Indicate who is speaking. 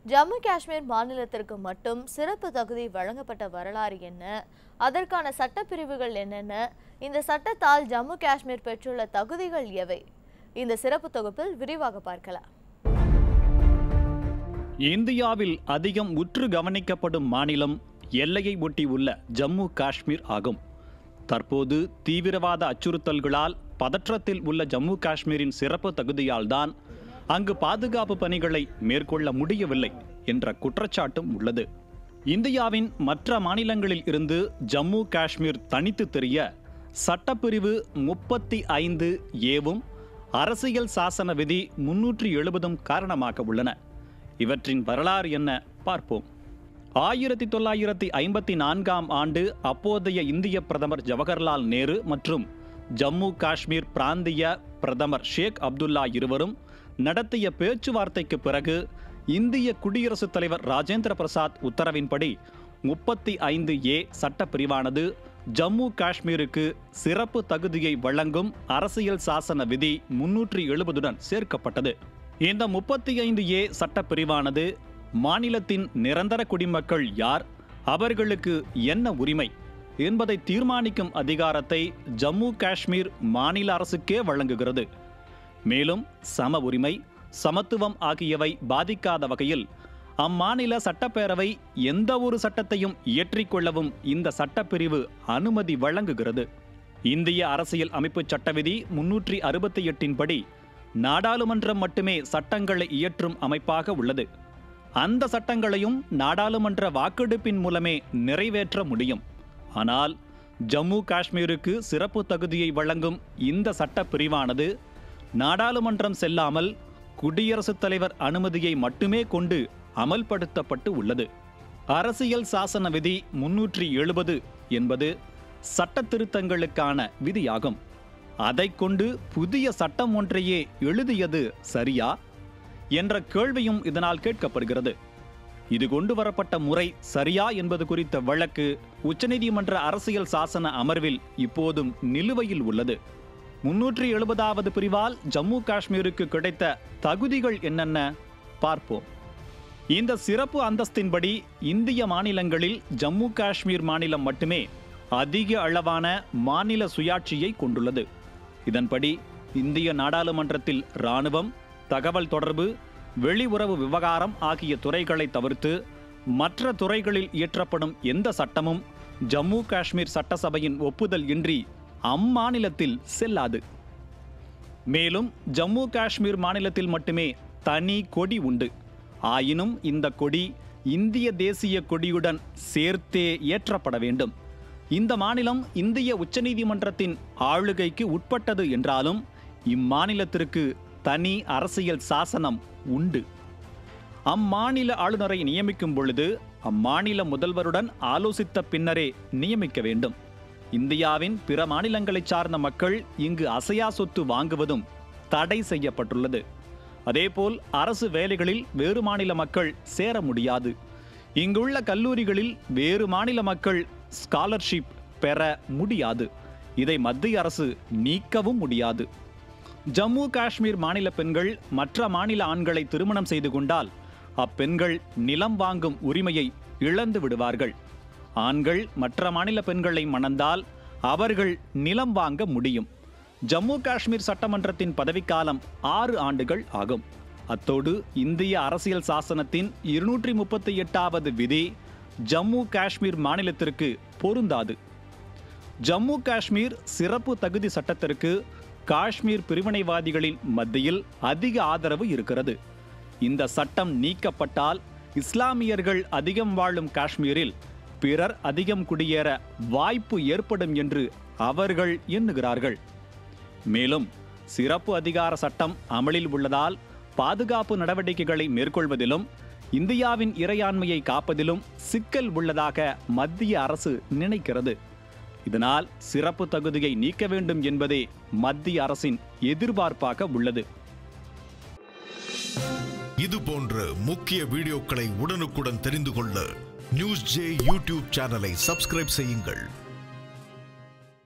Speaker 1: ஜம்மு காஷ்மீர் மாநிலத்திற்கு மட்டும் சிறப்பு தகுதி வழங்கப்பட்ட வரலாறு என்ன அதற்கான சட்டப்பிரிவுகள் என்னென்ன இந்த சட்டத்தால் ஜம்மு காஷ்மீர் பெற்றுள்ள தகுதிகள் எவை இந்த சிறப்பு தொகுப்பில் விரிவாக பார்க்கலாம்
Speaker 2: இந்தியாவில் அதிகம் உற்று கவனிக்கப்படும் மாநிலம் எல்லையை ஒட்டி உள்ள ஜம்மு காஷ்மீர் ஆகும் தற்போது தீவிரவாத அச்சுறுத்தல்களால் பதற்றத்தில் உள்ள ஜம்மு காஷ்மீரின் சிறப்பு தகுதியால்தான் அங்கு பாதுகாப்பு பணிகளை மேற்கொள்ள முடியவில்லை என்ற குற்றச்சாட்டும் உள்ளது இந்தியாவின் மற்ற மாநிலங்களில் இருந்து ஜம்மு காஷ்மீர் தனித்து தெரிய சட்டப்பிரிவு முப்பத்தி ஐந்து ஏவும் அரசியல் சாசன விதி முன்னூற்றி எழுபதும் காரணமாக உள்ளன இவற்றின் வரலாறு என்ன பார்ப்போம் ஆயிரத்தி தொள்ளாயிரத்தி ஐம்பத்தி நான்காம் ஆண்டு அப்போதைய இந்திய பிரதமர் ஜவஹர்லால் நேரு மற்றும் ஜம்மு காஷ்மீர் பிராந்திய பிரதமர் ஷேக் அப்துல்லா இருவரும் நடத்திய பேச்சுவார்த்தைக்கு பிறகு இந்திய குடியரசுத் தலைவர் ராஜேந்திர பிரசாத் உத்தரவின்படி முப்பத்தி ஐந்து ஏ சட்டப்பிரிவானது ஜம்மு காஷ்மீருக்கு சிறப்பு தகுதியை வழங்கும் அரசியல் சாசன விதி முன்னூற்றி எழுபதுடன் சேர்க்கப்பட்டது இந்த முப்பத்தி ஐந்து ஏ சட்டப்பிரிவானது மாநிலத்தின் நிரந்தர குடிமக்கள் யார் அவர்களுக்கு என்ன உரிமை என்பதை தீர்மானிக்கும் அதிகாரத்தை ஜம்மு காஷ்மீர் மாநில அரசுக்கே வழங்குகிறது மேலும் சம உரிமை சமத்துவம் ஆகியவை பாதிக்காத வகையில் அம்மாநில சட்டப்பேரவை எந்த ஒரு சட்டத்தையும் இயற்றிக்கொள்ளவும் இந்த சட்டப்பிரிவு அனுமதி வழங்குகிறது இந்திய அரசியல் அமைப்பு சட்டவிதி முன்னூற்றி அறுபத்தி எட்டின் படி நாடாளுமன்றம் மட்டுமே சட்டங்களை இயற்றும் அமைப்பாக உள்ளது அந்த சட்டங்களையும் நாடாளுமன்ற வாக்கெடுப்பின் மூலமே நிறைவேற்ற முடியும் ஆனால் ஜம்மு காஷ்மீருக்கு சிறப்பு தகுதியை வழங்கும் இந்த சட்டப் பிரிவானது நாடாளுமன்றம் செல்லாமல் குடியரசுத் தலைவர் அனுமதியை மட்டுமே கொண்டு அமல்படுத்தப்பட்டு உள்ளது அரசியல் சாசன விதி முன்னூற்றி எழுபது என்பது சட்ட திருத்தங்களுக்கான விதியாகும் அதைக் கொண்டு புதிய சட்டம் ஒன்றையே எழுதியது சரியா என்ற கேள்வியும் இதனால் கேட்கப்படுகிறது இது கொண்டு வரப்பட்ட முறை சரியா என்பது குறித்த வழக்கு உச்சநீதிமன்ற அரசியல் சாசன அமர்வில் இப்போதும் நிலுவையில் உள்ளது முன்னூற்றி எழுபதாவது பிரிவால் ஜம்மு காஷ்மீருக்கு கிடைத்த தகுதிகள் என்னென்ன பார்ப்போம் இந்த சிறப்பு அந்தஸ்தின்படி இந்திய மாநிலங்களில் ஜம்மு காஷ்மீர் மாநிலம் மட்டுமே அதிக அளவான மாநில சுயாட்சியை கொண்டுள்ளது இதன்படி இந்திய நாடாளுமன்றத்தில் இராணுவம் தகவல் தொடர்பு வெளியுறவு விவகாரம் ஆகிய துறைகளை தவிர்த்து மற்ற துறைகளில் இயற்றப்படும் எந்த சட்டமும் ஜம்மு காஷ்மீர் சட்டசபையின் ஒப்புதல் இன்றி அம்மாநிலத்தில் செல்லாது மேலும் ஜம்மு காஷ்மீர் மாநிலத்தில் மட்டுமே தனி கொடி உண்டு ஆயினும் இந்த கொடி இந்திய தேசிய கொடியுடன் சேர்த்தே ஏற்றப்பட வேண்டும் இந்த மாநிலம் இந்திய உச்சநீதிமன்றத்தின் ஆளுகைக்கு உட்பட்டது என்றாலும் இம்மாநிலத்திற்கு தனி அரசியல் சாசனம் உண்டு அம்மாநில ஆளுநரை நியமிக்கும் பொழுது அம்மாநில முதல்வருடன் ஆலோசித்த பின்னரே நியமிக்க வேண்டும் இந்தியாவின் பிற மாநிலங்களைச் சார்ந்த மக்கள் இங்கு அசையா சொத்து வாங்குவதும் தடை செய்யப்பட்டுள்ளது அதேபோல் அரசு வேலைகளில் வேறு மாநில மக்கள் சேர முடியாது இங்குள்ள கல்லூரிகளில் வேறு மாநில மக்கள் ஸ்காலர்ஷிப் பெற முடியாது இதை மத்திய அரசு நீக்கவும் முடியாது ஜம்மு காஷ்மீர் மாநில பெண்கள் மற்ற மாநில ஆண்களை திருமணம் செய்து கொண்டால் அப்பெண்கள் நிலம் வாங்கும் உரிமையை இழந்து விடுவார்கள் ஆண்கள் மற்ற மாநில பெண்களை மணந்தால் அவர்கள் நிலம் வாங்க முடியும் ஜம்மு காஷ்மீர் சட்டமன்றத்தின் பதவிக்காலம் ஆறு ஆண்டுகள் ஆகும் அத்தோடு இந்திய அரசியல் சாசனத்தின் இருநூற்றி முப்பத்தி எட்டாவது விதி ஜம்மு காஷ்மீர் மாநிலத்திற்கு பொருந்தாது ஜம்மு காஷ்மீர் சிறப்பு தகுதி சட்டத்திற்கு காஷ்மீர் பிரிவினைவாதிகளின் மத்தியில் அதிக ஆதரவு இருக்கிறது இந்த சட்டம் நீக்கப்பட்டால் இஸ்லாமியர்கள் அதிகம் வாழும் காஷ்மீரில் பிறர் அதிகம் குடியேற வாய்ப்பு ஏற்படும் என்று அவர்கள் எண்ணுகிறார்கள் மேலும் சிறப்பு அதிகார சட்டம் அமலில் உள்ளதால் பாதுகாப்பு நடவடிக்கைகளை மேற்கொள்வதிலும் இந்தியாவின் இறையாண்மையை காப்பதிலும் சிக்கல் உள்ளதாக மத்திய அரசு நினைக்கிறது இதனால் சிறப்பு தகுதியை நீக்க வேண்டும் என்பதே மத்திய அரசின் எதிர்பார்ப்பாக உள்ளது
Speaker 3: இது போன்ற முக்கிய வீடியோக்களை உடனுக்குடன் தெரிந்து கொள்ள நியூஸ் ஜே யூடியூப் சேனலை சப்ஸ்கிரைப் செய்யுங்கள்